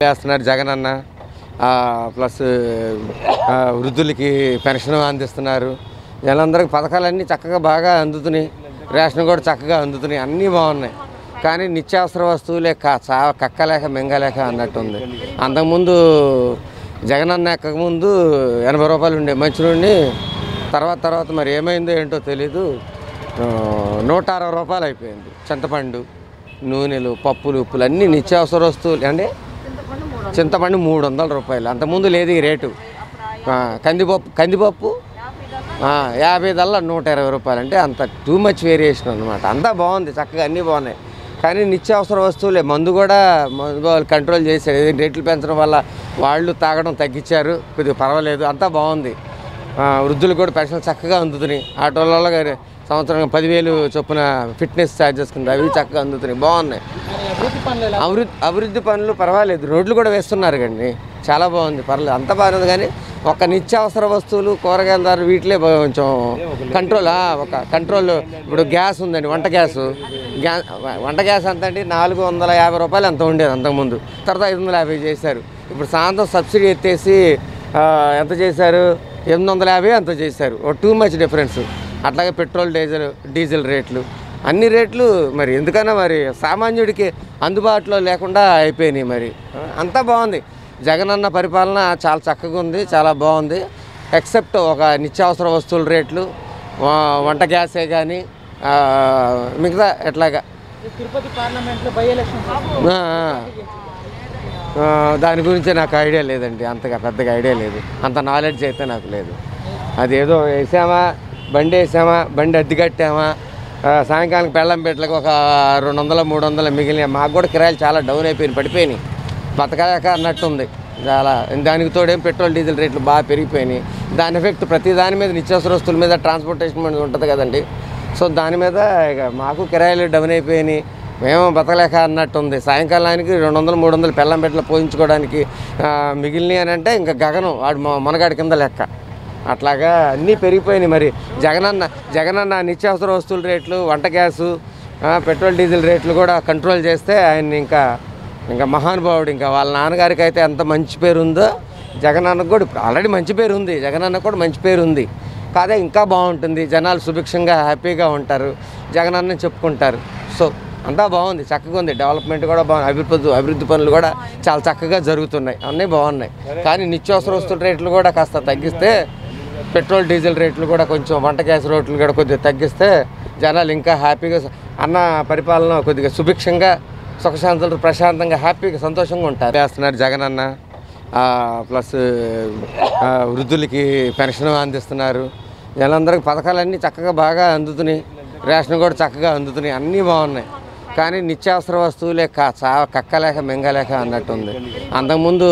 వేస్తున్నారు జగన్ అన్న ఆ, ప్లస్ ఆ, వృద్ధులకి పెన్షన్ అందిస్తున్నారు వీళ్ళందరికీ పథకాలన్నీ చక్కగా బాగా అందుతున్నాయి రేషన్ కూడా చక్కగా అందుతున్నాయి అన్నీ బాగున్నాయి కానీ నిత్యావసర వస్తువులే కా చా కక్కలేక మింగలేక అన్నట్టుంది అంతకుముందు జగన్ అన్న ఎక్కకముందు ఎనభై రూపాయలు ఉండే మంచినూడిని తర్వాత తర్వాత మరి ఏమైందో ఏంటో తెలీదు ఆ, నూట అరవై రూపాయలు అయిపోయింది చింతపండు నూనెలు పప్పులు ఉప్పులు అన్నీ నిత్యావసర వస్తువులు అంటే చింతపండు మూడు వందల రూపాయలు అంతకుముందు లేదు ఈ రేటు ఆ, కందిపప్పు కందిపప్పు ఆ, యాభై దల్లా నూట ఇరవై రూపాయలు అంటే అంత టూ మచ్ వేరియేషన్ అనమాట అంతా బాగుంది చక్కగా అన్నీ బాగున్నాయి కానీ నిత్యావసర వస్తువులే మందు కూడా మందు వాళ్ళు కంట్రోల్ చేశారు ఏదో రేట్లు పెంచడం వల్ల వాళ్ళు తాగడం తగ్గించారు కొద్దిగా పర్వాలేదు అంతా బాగుంది ఆ, వృద్ధులు కూడా పెన్షన్ చక్కగా అందుతున్నాయి ఆటోలలో గాని సంవత్సరం పదివేలు చొప్పున ఫిట్నెస్ ఛార్జెస్ కింద అవి చక్కగా అందుతున్నాయి బాగున్నాయి అభివృద్ధి అభివృద్ధి పనులు పర్వాలేదు రోడ్లు కూడా వేస్తున్నారు కండి చాలా బాగుంది పర్లేదు అంత బాగుంది కానీ ఒక నిత్యావసర వస్తువులు కూరగాయల ధర వీటిలే బా- కొంచెం కంట్రోల్ ఆ, ఒక కంట్రోల్ ఇప్పుడు గ్యాస్ ఉందండి వంట గ్యాస్ గ్యా వంట గ్యాస్ ఎంత అండి నాలుగు వందల యాభై రూపాయలు ఎంత ఉండేది అంతకుముందు తర్వాత ఐదు వందల యాభై చేశారు ఇప్పుడు సాయంత్రం సబ్సిడీ ఎత్తేసి ఆ, ఎంత చేశారు ఎనిమిది వందల యాభై అంత చేశారు ఓ టూ మచ్ డిఫరెన్స్ అట్లాగే పెట్రోల్ డీజిల్ డీజిల్ రేట్లు అన్ని రేట్లు మరి ఎందుకన్నా మరి సామాన్యుడికి అందుబాటులో లేకుండా అయిపోయినాయి మరి ఆ, అంతా బాగుంది జగనన్న పరిపాలన చాలా చక్కగా ఉంది చాలా బాగుంది ఎక్సెప్ట్ ఒక నిత్యావసర వస్తువుల రేట్లు వా- వంట గ్యాసే కానీ మిగతా ఎట్లాగా తిరుపతి పార్లమెంట్ లో బై ఎలక్షన్ ఆ, ఆ, దాని గురించి నాకు ఐడియా లేదండి అంతగా పెద్దగా ఐడియా లేదు అంత నాలెడ్జ్ అయితే నాకు లేదు అదేదో వేసామా బండి వేసామా బండి అద్దె కట్టామా ఆ, సాయంకాలం పెళ్ళం పెట్టలకు ఒక రెండు వందల మూడు వందల మిగిలిన మాకు కూడా కిరాయిలు చాలా డౌన్ అయిపోయినాయి పడిపోయినాయి బతకలేక అన్నట్టుంది చాలా దానికి తోడేం పెట్రోల్ డీజిల్ రేట్లు బాగా పెరిగిపోయినాయి దాని ఎఫెక్ట్ ప్రతి దాని మీద నిత్యావసర వస్తువుల మీద ట్రాన్స్పోర్టేషన్ మీద ఉంటుంది కదండి సో దాని మీద ఇక మాకు కిరాయిలు డౌన్ అయిపోయినాయి మేము బతకలేక అన్నట్టుంది సాయంకాలానికి రెండు వందలు మూడు వందలు పెళ్ళం పెట్టలు పోయించుకోవడానికి ఆ, మిగిలినవి అని అంటే ఇంకా గగనం వాడు మొ- మొనగాడి కింద లెక్క అట్లాగా అన్నీ పెరిగిపోయినాయి మరి జగనన్న జగనన్న నిత్యావసర వస్తువుల రేట్లు వంట గ్యాసు ఆ, పెట్రోల్ డీజిల్ రేట్లు కూడా కంట్రోల్ చేస్తే ఆయన ఇంకా ఇంకా మహానుభావుడు ఇంకా వాళ్ళ నాన్నగారికి అయితే ఎంత మంచి పేరు ఉందో జగనన్నకు కూడా ఇప్పుడు ఆల్రెడీ మంచి పేరు ఉంది జగనన్న కూడా మంచి పేరు ఉంది కాదే ఇంకా బాగుంటుంది జనాలు సుభిక్షంగా హ్యాపీగా ఉంటారు జగనన్న చెప్పుకుంటారు సో అంతా బాగుంది చక్కగా ఉంది డెవలప్మెంట్ కూడా బాగుంది అభివృద్ధి అభివృద్ధి పనులు కూడా చాలా చక్కగా జరుగుతున్నాయి అన్నీ బాగున్నాయి కానీ నిత్యావసర వస్తువుల రేట్లు కూడా కాస్త తగ్గిస్తే పెట్రోల్ డీజిల్ రేట్లు కూడా కొంచెం వంట గ్యాస్ రేట్లు కూడా కొద్దిగా తగ్గిస్తే జనాలు ఇంకా హ్యాపీగా అన్న పరిపాలన కొద్దిగా సుభిక్షంగా సుఖశాంతులు ప్రశాంతంగా హ్యాపీగా సంతోషంగా ఉంటారు వేస్తున్నారు జగన్ అన్న ఆ, ప్లస్ ఆ, వృద్ధులకి పెన్షన్ అందిస్తున్నారు వీళ్ళందరికీ పథకాలన్నీ చక్కగా బాగా అందుతున్నాయి రేషన్ కూడా చక్కగా అందుతున్నాయి అన్నీ బాగున్నాయి కానీ నిత్యావసర వస్తువులే కా చా కక్కలేక మింగలేక అన్నట్టుంది అంతకుముందు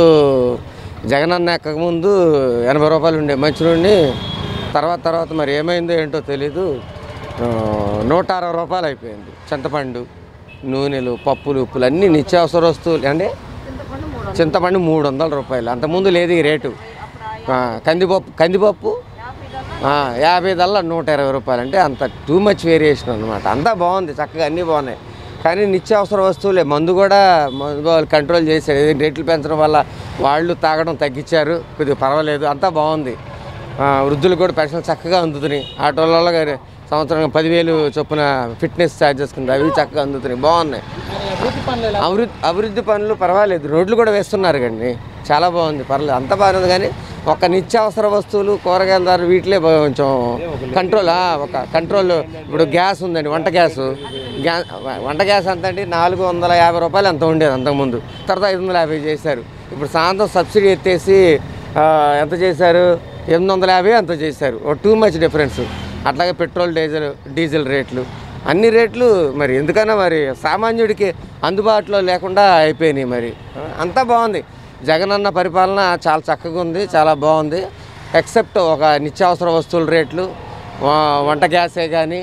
జగన్ అన్న ఎక్కకముందు ఎనభై రూపాయలు ఉండే మంచినూడిని తర్వాత తర్వాత మరి ఏమైందో ఏంటో తెలీదు ఆ, నూట అరవై రూపాయలు అయిపోయింది చింతపండు నూనెలు పప్పులు ఉప్పులు అన్నీ నిత్యావసర వస్తువులు అంటే చింతపండు మూడు వందల రూపాయలు అంతకుముందు లేదు ఈ రేటు ఆ, కందిపప్పు కందిపప్పు ఆ, యాభై దల్లా నూట ఇరవై రూపాయలు అంటే అంత టూ మచ్ వేరియేషన్ అనమాట అంతా బాగుంది చక్కగా అన్నీ బాగున్నాయి కానీ నిత్యావసర వస్తువులే మందు కూడా మందు వాళ్ళు కంట్రోల్ చేశారు ఏదో రేట్లు పెంచడం వల్ల వాళ్ళు తాగడం తగ్గించారు కొద్దిగా పర్వాలేదు అంతా బాగుంది ఆ, వృద్ధులు కూడా పెన్షన్ చక్కగా అందుతున్నాయి ఆటోలలో గాని సంవత్సరం పదివేలు చొప్పున ఫిట్నెస్ ఛార్జెస్ కింద అవి చక్కగా అందుతున్నాయి బాగున్నాయి అభివృద్ధి పనులు ఎలా అభివృద్ధి అభివృద్ధి పనులు పర్వాలేదు రోడ్లు కూడా వేస్తున్నారు కండి చాలా బాగుంది పర్లేదు అంత బాగుంది కానీ ఒక నిత్యావసర వస్తువులు కూరగాయల ధర వీటిలే బా- కొంచెం కంట్రోల్ ఆ, ఒక కంట్రోల్ ఇప్పుడు గ్యాస్ ఉందండి వంట గ్యాస్ గ్యా వంట గ్యాస్ ఎంత అండి నాలుగు వందల యాభై రూపాయలు ఎంత ఉండేది అంతకుముందు తర్వాత ఐదు వందల యాభై చేశారు ఇప్పుడు సాయంత్రం సబ్సిడీ ఎత్తేసి ఆ, ఎంత చేశారు ఎనిమిది వందల యాభై అంత చేశారు ఓ టూ మచ్ డిఫరెన్స్ అట్లాగే పెట్రోల్ డీజిల్ డీజిల్ రేట్లు అన్ని రేట్లు మరి ఎందుకన్నా మరి సామాన్యుడికి అందుబాటులో లేకుండా అయిపోయినాయి మరి ఆ, అంతా బాగుంది జగనన్న పరిపాలన చాలా చక్కగా ఉంది చాలా బాగుంది ఎక్సెప్ట్ ఒక నిత్యావసర వస్తువుల రేట్లు వా- వంట గ్యాసే కానీ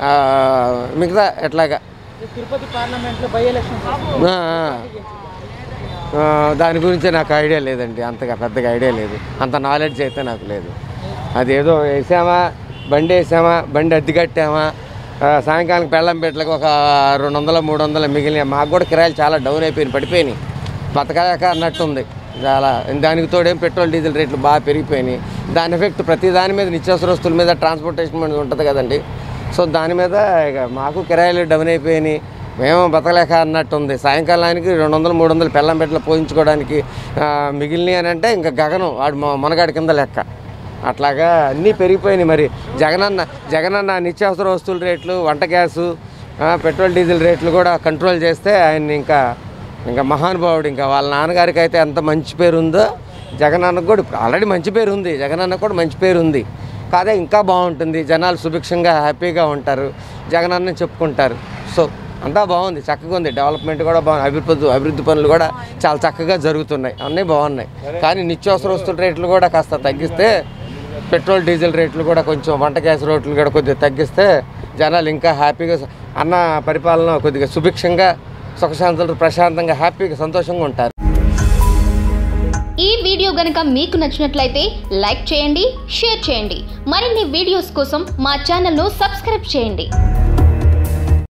మిగతా ఎట్లాగా తిరుపతి పార్లమెంట్ లో బై ఎలక్షన్ ఆ, ఆ, దాని గురించి నాకు ఐడియా లేదండి అంతగా పెద్దగా ఐడియా లేదు అంత నాలెడ్జ్ అయితే నాకు లేదు అదేదో వేసామా బండి వేసామా బండి అద్దె కట్టామా ఆ, సాయంకాలం పెళ్ళం పెట్టలకు ఒక రెండు వందల మూడు వందల మిగిలిన మాకు కూడా కిరాయిలు చాలా డౌన్ అయిపోయినాయి పడిపోయినాయి బతకలేక అన్నట్టుంది చాలా దానికి తోడేం పెట్రోల్ డీజిల్ రేట్లు బాగా పెరిగిపోయినాయి దాని ఎఫెక్ట్ ప్రతి దాని మీద నిత్యావసర వస్తువుల మీద ట్రాన్స్పోర్టేషన్ మీద ఉంటుంది కదండి సో దాని మీద ఇక మాకు కిరాయిలు డౌన్ అయిపోయినాయి మేము బతకలేక అన్నట్టుంది సాయంకాలానికి రెండు వందలు మూడు వందలు పెళ్ళం పెట్టలు పోయించుకోవడానికి ఆ, మిగిలినవి అని అంటే ఇంకా గగనం వాడు మొ- మునగాడి కింద లెక్క అట్లాగా అన్నీ పెరిగిపోయినాయి మరి జగనన్న జగనన్న నిత్యావసర వస్తువుల రేట్లు వంట గ్యాసు ఆ, పెట్రోల్ డీజిల్ రేట్లు కూడా కంట్రోల్ చేస్తే ఆయన్ని ఇంకా ఇంకా మహానుభావుడు ఇంకా వాళ్ళ నాన్నగారికి అయితే ఎంత మంచి పేరు ఉందో జగనన్నకు కూడా ఇప్పుడు ఆల్రెడీ మంచి పేరు ఉంది జగనన్న కూడా మంచి పేరు ఉంది కాదే ఇంకా బాగుంటుంది జనాలు సుభిక్షంగా హ్యాపీగా ఉంటారు జగనన్న చెప్పుకుంటారు సో అంతా బాగుంది చక్కగా ఉంది డెవలప్మెంట్ కూడా బాగుంది అభివృద్ధి అభివృద్ధి పనులు కూడా చాలా చక్కగా జరుగుతున్నాయి అన్నీ బాగున్నాయి కానీ నిత్యావసర వస్తువుల రేట్లు కూడా కాస్త తగ్గిస్తే పెట్రోల్ డీజిల్ రేట్లు కూడా కొంచెం వంట గ్యాస్ రేట్లు కూడా కొద్దిగా తగ్గిస్తే జనాలు ఇంకా హ్యాపీగా స- అన్న పరిపాలన కొద్దిగా సుభిక్షంగా సుఖశాంతులు ప్రశాంతంగా హ్యాపీగా సంతోషంగా ఉంటారు ఈ వీడియో గనుక మీకు నచ్చినట్లయితే లైక్ చేయండి షేర్ చేయండి మరిన్ని వీడియోస్ కోసం మా ఛానల్ను సబ్స్క్రైబ్ చేయండి